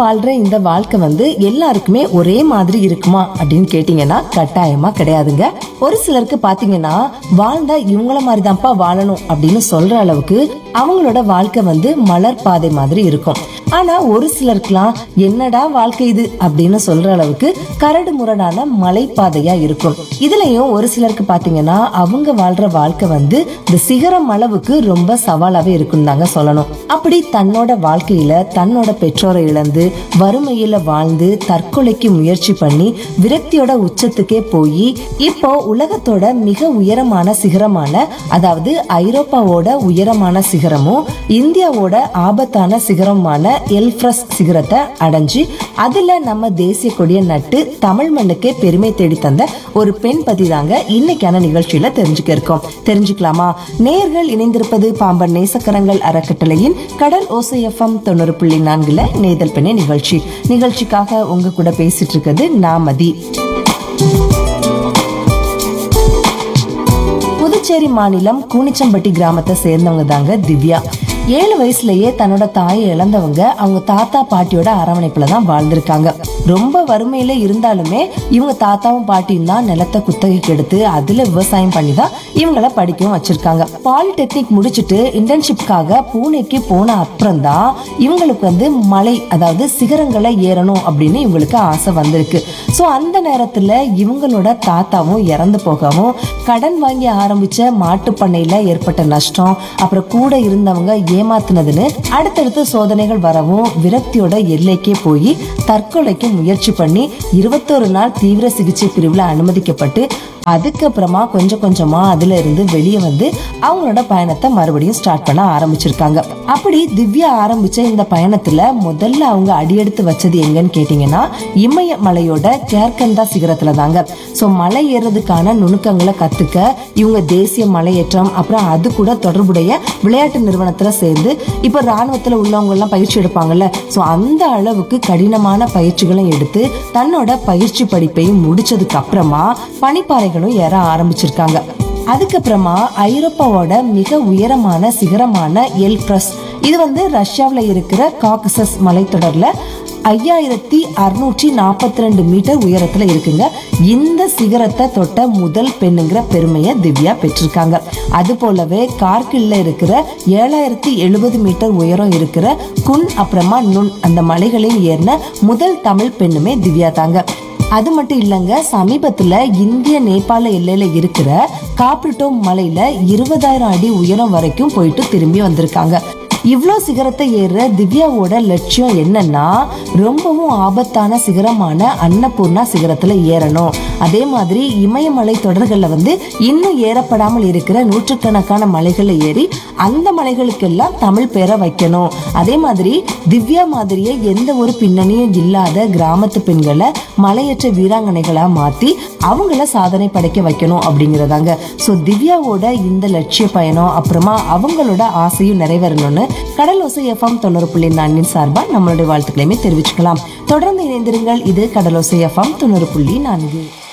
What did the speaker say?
வாழ்ற இந்த வாழ்க்கை வந்து எல்லாருக்குமே ஒரே மாதிரி இருக்குமா அப்படின்னு கேட்டீங்கன்னா கட்டாயமா கிடையாதுங்க ஒரு சிலருக்கு பாத்தீங்கன்னா வாழ்ந்தா இவங்கள மாதிரி தான்ப்பா வாழணும் அப்படின்னு சொல்ற அளவுக்கு அவங்களோட வாழ்க்கை வந்து மலர் பாதை மாதிரி இருக்கும் ஆனா ஒரு சிலருக்குலாம் என்னடா வாழ்க்கை இது அப்படின்னு சொல்ற அளவுக்கு கரடு முரடான மலைப்பாதையா இருக்கும் இதுலயும் ஒரு சிலருக்கு பாத்தீங்கன்னா அவங்க வாழ்ற வாழ்க்கை வந்து இந்த சிகரம் அளவுக்கு ரொம்ப சவாலாவே இருக்கும் தாங்க சொல்லணும் அப்படி தன்னோட வாழ்க்கையில தன்னோட பெற்றோரை இழந்து வறுமையில வாழ்ந்து தற்கொலைக்கு முயற்சி பண்ணி விரக்தியோட உச்சத்துக்கே போய் இப்போ உலகத்தோட மிக உயரமான சிகரமான அதாவது ஐரோப்பாவோட உயரமான சிகரமும் இந்தியாவோட ஆபத்தான சிகரமான எல்ஃப்ரஸ் சிகரத்தை அடைஞ்சு அதுல நம்ம தேசிய கொடியை நட்டு தமிழ் மண்ணுக்கே பெருமை தேடி தந்த ஒரு பெண் பத்தி தாங்க இன்னைக்கான நிகழ்ச்சியில தெரிஞ்சுக்க இருக்கோம் தெரிஞ்சுக்கலாமா நேர்கள் இணைந்திருப்பது பாம்பன் நேசக்கரங்கள் அறக்கட்டளையின் கடல் ஓசை எஃப்எம் தொண்ணூறு புள்ளி நான்குல நேதல் பெண்ணே நிகழ்ச்சி நிகழ்ச்சிக்காக உங்க கூட பேசிட்டு இருக்கிறது நாமதி புதுச்சேரி மாநிலம் கூனிச்சம்பட்டி கிராமத்தை சேர்ந்தவங்க தாங்க திவ்யா ஏழு வயசுலயே தன்னோட தாயை இழந்தவங்க அவங்க தாத்தா பாட்டியோட அரவணைப்புல தான் வாழ்ந்திருக்காங்க ரொம்ப வறுமையில இருந்தாலுமே இவங்க தாத்தாவும் பாட்டியும் தான் நிலத்தை குத்தகைக்கு எடுத்து அதுல விவசாயம் பண்ணி தான் இவங்கள படிக்கவும் வச்சிருக்காங்க பாலிடெக்னிக் முடிச்சிட்டு இன்டர்ன்ஷிப்காக பூனேக்கு போன அப்புறம் தான் இவங்களுக்கு வந்து மலை அதாவது சிகரங்களை ஏறணும் அப்படின்னு இவங்களுக்கு ஆசை வந்திருக்கு ஸோ அந்த நேரத்துல இவங்களோட தாத்தாவும் இறந்து போகவும் கடன் வாங்கி ஆரம்பிச்ச மாட்டு பண்ணையில ஏற்பட்ட நஷ்டம் அப்புறம் கூட இருந்தவங்க ஏமாத்துனதுன்னு அடுத்தடுத்து சோதனைகள் வரவும் விரக்தியோட எல்லைக்கே போய் தற்கொலைக்கு முயற்சி பண்ணி இருபத்தோரு நாள் தீவிர சிகிச்சை பிரிவுல அனுமதிக்கப்பட்டு அதுக்கப்புறமா கொஞ்சம் கொஞ்சமா அதுல இருந்து வெளியே வந்து அவங்களோட பயணத்தை மறுபடியும் ஸ்டார்ட் பண்ண ஆரம்பிச்சிருக்காங்க அப்படி திவ்யா ஆரம்பிச்ச இந்த பயணத்துல முதல்ல அவங்க அடியெடுத்து வச்சது எங்கன்னு கேட்டீங்கன்னா இமயமலையோட கேர்கந்தா சிகரத்துல தாங்க சோ மலை ஏறுறதுக்கான நுணுக்கங்களை கத்துக்க இவங்க தேசிய மலையேற்றம் அப்புறம் அது கூட தொடர்புடைய விளையாட்டு நிறுவனத்துல சேர்ந்து இப்ப ராணுவத்துல உள்ளவங்க எல்லாம் பயிற்சி எடுப்பாங்கல்ல சோ அந்த அளவுக்கு கடினமான பயிற்சிகளும் எடுத்து தன்னோட பயிற்சி படிப்பையும் முடிச்சதுக்கு அப்புறமா பனிப்பாறைகளும் ஏற ஆரம்பிச்சிருக்காங்க அதுக்கப்புறமா ஐரோப்பாவோட மிக உயரமான சிகரமான எல்ப்ரஸ் இது வந்து ரஷ்யாவில் இருக்கிற காக்கசஸ் மலைத்தொடர்ல ஐயாயிரத்தி அறுநூற்றி நாற்பத்தி ரெண்டு மீட்டர் உயரத்துல இருக்குங்க இந்த சிகரத்தை தொட்ட முதல் பெண்ணுங்கிற பெருமையை திவ்யா பெற்றிருக்காங்க அது போலவே கார்கில்ல இருக்கிற ஏழாயிரத்தி எழுபது மீட்டர் உயரம் இருக்கிற குன் அப்புறமா நுண் அந்த மலைகளையும் ஏறின முதல் தமிழ் பெண்ணுமே திவ்யா தாங்க அது மட்டும் இல்லைங்க சமீபத்துல இந்திய நேபாள எல்லையில இருக்கிற காப்ரிட்டோம் மலையில இருபதாயிரம் அடி உயரம் வரைக்கும் போயிட்டு திரும்பி வந்திருக்காங்க இவ்ளோ சிகரத்தை ஏறுற திவ்யாவோட லட்சியம் என்னன்னா ரொம்பவும் ஆபத்தான சிகரமான அன்னபூர்ணா சிகரத்துல ஏறணும் அதே மாதிரி இமயமலை தொடர்கள்ல வந்து இன்னும் ஏறப்படாமல் இருக்கிற நூற்றுக்கணக்கான மலைகளை ஏறி அந்த மலைகளுக்கெல்லாம் தமிழ் பேரை வைக்கணும் அதே மாதிரி திவ்யா மாதிரியே எந்த ஒரு பின்னணியும் இல்லாத கிராமத்து பெண்களை மலையற்ற வீராங்கனைகளா மாத்தி அவங்கள சாதனை படைக்க வைக்கணும் அப்படிங்கறதாங்க சோ திவ்யாவோட இந்த லட்சிய பயணம் அப்புறமா அவங்களோட ஆசையும் நிறைவேறணும்னு கடல் ஓசை எஃப்எம் தொண்ணூறு புள்ளி நான்கின் சார்பா நம்மளுடைய வாழ்த்துக்களையுமே தெரிவிச்சுக்கலாம் தொடர்ந்து இணைந்திருங்கள் இது கடலோசை எஃப்எம் தொண்ணூறு புள்ளி நான்கு